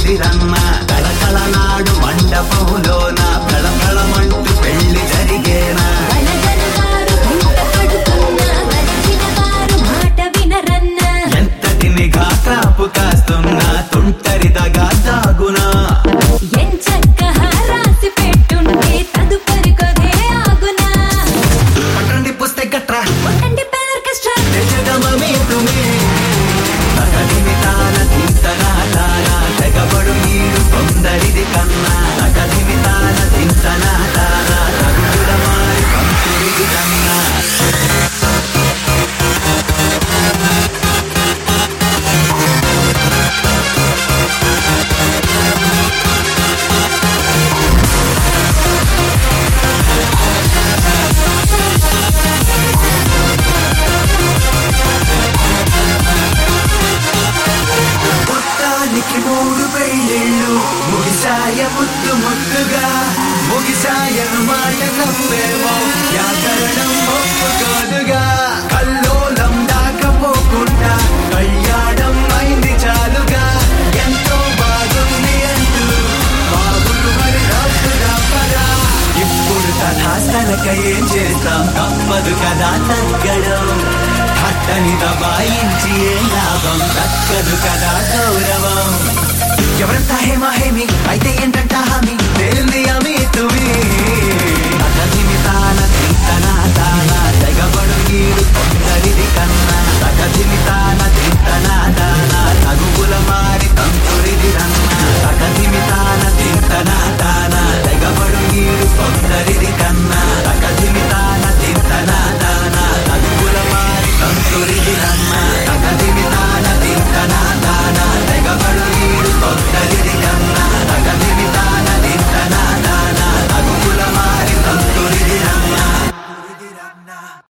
ఉసిరమ్మ కళకళనాడు మండపంలోన ఫళఫళమంటూ పెళ్లి జరిగేనా వలగలవారు వెంట పడుతున్నా వచ్చిన వారు మాట వినరన్నా ఎంతటి నిఘా కాపు కాస్తున్నా తుంటరిదగా దాగునా ఎంచక్క రాసి పెట్టుంటే తదుపరి కదే ఆగునా పట్టండి పుస్తే గట్రా కొట్టండి పెదర్కెస్ట్రా తెజగమమే తుమే తగదిమి తాన తింతనా తాన తెగబడు నీరు కొందరిది కన్నా తగదిమి తాన తింతనా తాన తగుడుల మారి పంతుడిది కన్నా మొత్తానికి మూడు పెళ్ళిళ్ళు ముగిసాయ ముద్దు ముద్దుగా ముగిసాయను మాట నమ్మేమో వ్యాకరణం ఒప్పుకోదుగా కల్లోలం దాకపోకుండా కళ్యాణం అయింది చాలుగా ఎంతో బాగుంది అంటూ బాబులు మరి రాసురా పదా ఇప్పుడు తథాస్తనక ఏం చేస్తాం తప్పదు కదా తగ్గడం కట్టని దబాయించి ఏ లాభం దక్కదు కదా గౌరవం ఎవరంతా హేమా హేమి అయితే ఏంటంట